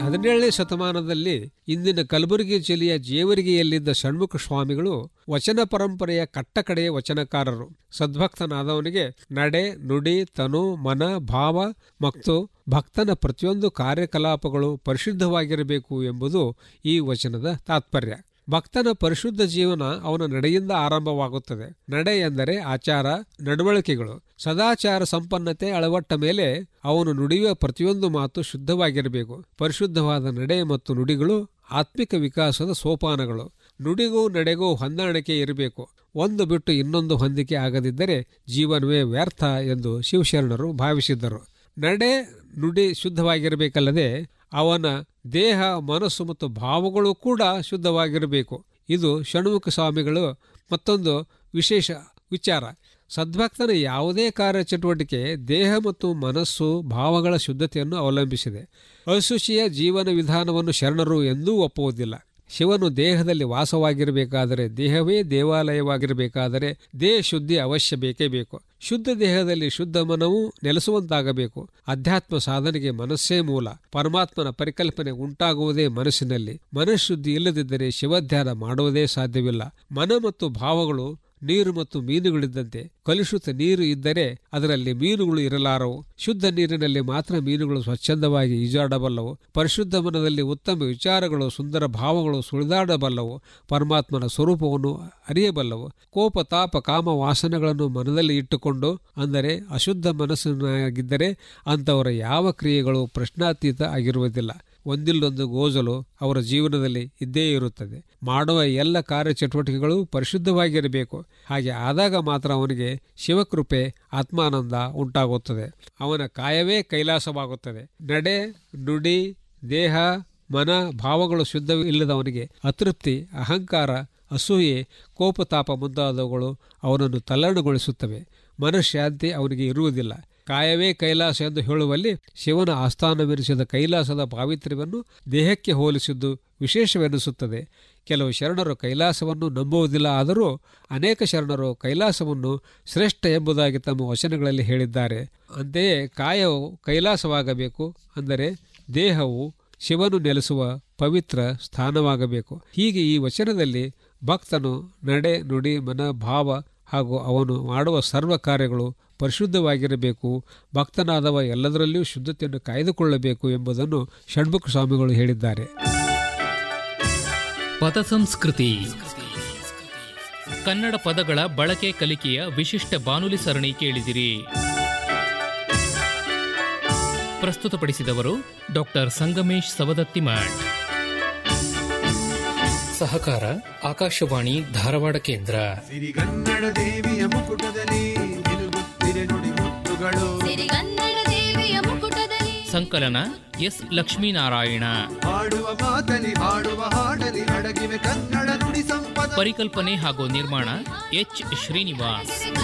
ಹದಿನೇಳನೇ ಶತಮಾನದಲ್ಲಿ ಇಂದಿನ ಕಲಬುರಗಿ ಜಿಲ್ಲೆಯ ಜೇವರಿಗೆಯಲ್ಲಿದ್ದ ಷಣ್ಮುಖ ಸ್ವಾಮಿಗಳು ವಚನ ಪರಂಪರೆಯ ಕಟ್ಟಕಡೆಯ ವಚನಕಾರರು ಸದ್ಭಕ್ತನಾದವನಿಗೆ ನಡೆ ನುಡಿ ತನು ಮನ ಭಾವ ಮತ್ತು ಭಕ್ತನ ಪ್ರತಿಯೊಂದು ಕಾರ್ಯಕಲಾಪಗಳು ಪರಿಶುದ್ಧವಾಗಿರಬೇಕು ಎಂಬುದು ಈ ವಚನದ ತಾತ್ಪರ್ಯ ಭಕ್ತನ ಪರಿಶುದ್ಧ ಜೀವನ ಅವನ ನಡೆಯಿಂದ ಆರಂಭವಾಗುತ್ತದೆ ನಡೆ ಎಂದರೆ ಆಚಾರ ನಡವಳಿಕೆಗಳು ಸದಾಚಾರ ಸಂಪನ್ನತೆ ಅಳವಟ್ಟ ಮೇಲೆ ಅವನು ನುಡಿಯುವ ಪ್ರತಿಯೊಂದು ಮಾತು ಶುದ್ಧವಾಗಿರಬೇಕು ಪರಿಶುದ್ಧವಾದ ನಡೆ ಮತ್ತು ನುಡಿಗಳು ಆತ್ಮಿಕ ವಿಕಾಸದ ಸೋಪಾನಗಳು ನುಡಿಗೂ ನಡೆಗೂ ಹೊಂದಾಣಿಕೆ ಇರಬೇಕು ಒಂದು ಬಿಟ್ಟು ಇನ್ನೊಂದು ಹೊಂದಿಕೆ ಆಗದಿದ್ದರೆ ಜೀವನವೇ ವ್ಯರ್ಥ ಎಂದು ಶಿವಶರಣರು ಭಾವಿಸಿದ್ದರು ನಡೆ ನುಡಿ ಶುದ್ಧವಾಗಿರಬೇಕಲ್ಲದೆ ಅವನ ದೇಹ ಮನಸ್ಸು ಮತ್ತು ಭಾವಗಳು ಕೂಡ ಶುದ್ಧವಾಗಿರಬೇಕು ಇದು ಷಣ್ಮುಖ ಸ್ವಾಮಿಗಳು ಮತ್ತೊಂದು ವಿಶೇಷ ವಿಚಾರ ಸದ್ಭಕ್ತನ ಯಾವುದೇ ಕಾರ್ಯಚಟುವಟಿಕೆ ದೇಹ ಮತ್ತು ಮನಸ್ಸು ಭಾವಗಳ ಶುದ್ಧತೆಯನ್ನು ಅವಲಂಬಿಸಿದೆ ಅಶುಚಿಯ ಜೀವನ ವಿಧಾನವನ್ನು ಶರಣರು ಎಂದೂ ಒಪ್ಪುವುದಿಲ್ಲ ಶಿವನು ದೇಹದಲ್ಲಿ ವಾಸವಾಗಿರಬೇಕಾದರೆ ದೇಹವೇ ದೇವಾಲಯವಾಗಿರಬೇಕಾದರೆ ದೇಹ ಶುದ್ಧಿ ಅವಶ್ಯ ಬೇಕೇ ಬೇಕು ಶುದ್ಧ ದೇಹದಲ್ಲಿ ಶುದ್ಧ ಮನವು ನೆಲೆಸುವಂತಾಗಬೇಕು ಅಧ್ಯಾತ್ಮ ಸಾಧನೆಗೆ ಮನಸ್ಸೇ ಮೂಲ ಪರಮಾತ್ಮನ ಪರಿಕಲ್ಪನೆ ಉಂಟಾಗುವುದೇ ಮನಸ್ಸಿನಲ್ಲಿ ಮನಃಶುದ್ಧಿ ಇಲ್ಲದಿದ್ದರೆ ಶಿವಧ್ಯಾನ ಮಾಡುವುದೇ ಸಾಧ್ಯವಿಲ್ಲ ಮನ ಮತ್ತು ಭಾವಗಳು ನೀರು ಮತ್ತು ಮೀನುಗಳಿದ್ದಂತೆ ಕಲುಷಿತ ನೀರು ಇದ್ದರೆ ಅದರಲ್ಲಿ ಮೀನುಗಳು ಇರಲಾರವು ಶುದ್ಧ ನೀರಿನಲ್ಲಿ ಮಾತ್ರ ಮೀನುಗಳು ಸ್ವಚ್ಛಂದವಾಗಿ ಈಜಾಡಬಲ್ಲವು ಪರಿಶುದ್ಧ ಮನದಲ್ಲಿ ಉತ್ತಮ ವಿಚಾರಗಳು ಸುಂದರ ಭಾವಗಳು ಸುಳಿದಾಡಬಲ್ಲವು ಪರಮಾತ್ಮನ ಸ್ವರೂಪವನ್ನು ಅರಿಯಬಲ್ಲವು ಕೋಪ ತಾಪ ಕಾಮ ವಾಸನೆಗಳನ್ನು ಮನದಲ್ಲಿ ಇಟ್ಟುಕೊಂಡು ಅಂದರೆ ಅಶುದ್ಧ ಮನಸ್ಸಿನಾಗಿದ್ದರೆ ಅಂಥವರ ಯಾವ ಕ್ರಿಯೆಗಳು ಪ್ರಶ್ನಾತೀತ ಆಗಿರುವುದಿಲ್ಲ ಒಂದಿಲ್ಲೊಂದು ಗೋಜಲು ಅವರ ಜೀವನದಲ್ಲಿ ಇದ್ದೇ ಇರುತ್ತದೆ ಮಾಡುವ ಎಲ್ಲ ಕಾರ್ಯಚಟುವಟಿಕೆಗಳು ಪರಿಶುದ್ಧವಾಗಿರಬೇಕು ಹಾಗೆ ಆದಾಗ ಮಾತ್ರ ಅವನಿಗೆ ಶಿವಕೃಪೆ ಆತ್ಮಾನಂದ ಉಂಟಾಗುತ್ತದೆ ಅವನ ಕಾಯವೇ ಕೈಲಾಸವಾಗುತ್ತದೆ ನಡೆ ನುಡಿ ದೇಹ ಮನ ಭಾವಗಳು ಶುದ್ಧವಿಲ್ಲದವನಿಗೆ ಅತೃಪ್ತಿ ಅಹಂಕಾರ ಅಸೂಯೆ ಕೋಪತಾಪ ಮುಂತಾದವುಗಳು ಅವನನ್ನು ತಲ್ಲಣಗೊಳಿಸುತ್ತವೆ ಮನಃಶಾಂತಿ ಅವನಿಗೆ ಇರುವುದಿಲ್ಲ ಕಾಯವೇ ಕೈಲಾಸ ಎಂದು ಹೇಳುವಲ್ಲಿ ಶಿವನ ಆಸ್ಥಾನವೆನಿಸಿದ ಕೈಲಾಸದ ಪಾವಿತ್ರ್ಯವನ್ನು ದೇಹಕ್ಕೆ ಹೋಲಿಸಿದ್ದು ವಿಶೇಷವೆನಿಸುತ್ತದೆ ಕೆಲವು ಶರಣರು ಕೈಲಾಸವನ್ನು ನಂಬುವುದಿಲ್ಲ ಆದರೂ ಅನೇಕ ಶರಣರು ಕೈಲಾಸವನ್ನು ಶ್ರೇಷ್ಠ ಎಂಬುದಾಗಿ ತಮ್ಮ ವಚನಗಳಲ್ಲಿ ಹೇಳಿದ್ದಾರೆ ಅಂತೆಯೇ ಕಾಯವು ಕೈಲಾಸವಾಗಬೇಕು ಅಂದರೆ ದೇಹವು ಶಿವನು ನೆಲೆಸುವ ಪವಿತ್ರ ಸ್ಥಾನವಾಗಬೇಕು ಹೀಗೆ ಈ ವಚನದಲ್ಲಿ ಭಕ್ತನು ನಡೆ ನುಡಿ ಮನ ಭಾವ ಹಾಗೂ ಅವನು ಮಾಡುವ ಸರ್ವ ಕಾರ್ಯಗಳು ಪರಿಶುದ್ಧವಾಗಿರಬೇಕು ಭಕ್ತನಾದವ ಎಲ್ಲದರಲ್ಲಿಯೂ ಶುದ್ಧತೆಯನ್ನು ಕಾಯ್ದುಕೊಳ್ಳಬೇಕು ಎಂಬುದನ್ನು ಷಣ್ಮುಖ ಸ್ವಾಮಿಗಳು ಹೇಳಿದ್ದಾರೆ ಪದ ಸಂಸ್ಕೃತಿ ಕನ್ನಡ ಪದಗಳ ಬಳಕೆ ಕಲಿಕೆಯ ವಿಶಿಷ್ಟ ಬಾನುಲಿ ಸರಣಿ ಕೇಳಿದಿರಿ ಪ್ರಸ್ತುತಪಡಿಸಿದವರು ಡಾಕ್ಟರ್ ಸಂಗಮೇಶ್ ಸವದತ್ತಿ ಮಠ್ ಸಹಕಾರ ಆಕಾಶವಾಣಿ ಧಾರವಾಡ ಕೇಂದ್ರ ಸಿರಿಗನ್ನಡ ದೇವಿಯ ಮುಕುಟದಲ್ಲಿ ನಿಲುಗುತ್ತಿರೆ ನುಡಿ ಮುತ್ತುಗಳು ಸಿರಿಗನ್ನಡ ದೇವಿಯ ಮುಕುಟದಲ್ಲಿ ಸಂಕಲನ ಎಸ್ ಲಕ್ಷ್ಮೀನಾರಾಯಣ ಹಾಡುವ ಮಾತಲಿ ಹಾಡುವ ಹಾಡಲಿ ಅಡಗಿವೆ ಕನ್ನಡ ನುಡಿ ಸಂಪದ ಪರಿಕಲ್ಪನೆ ಹಾಗೂ ನಿರ್ಮಾಣ ಎಚ್ ಶ್ರೀನಿವಾಸ್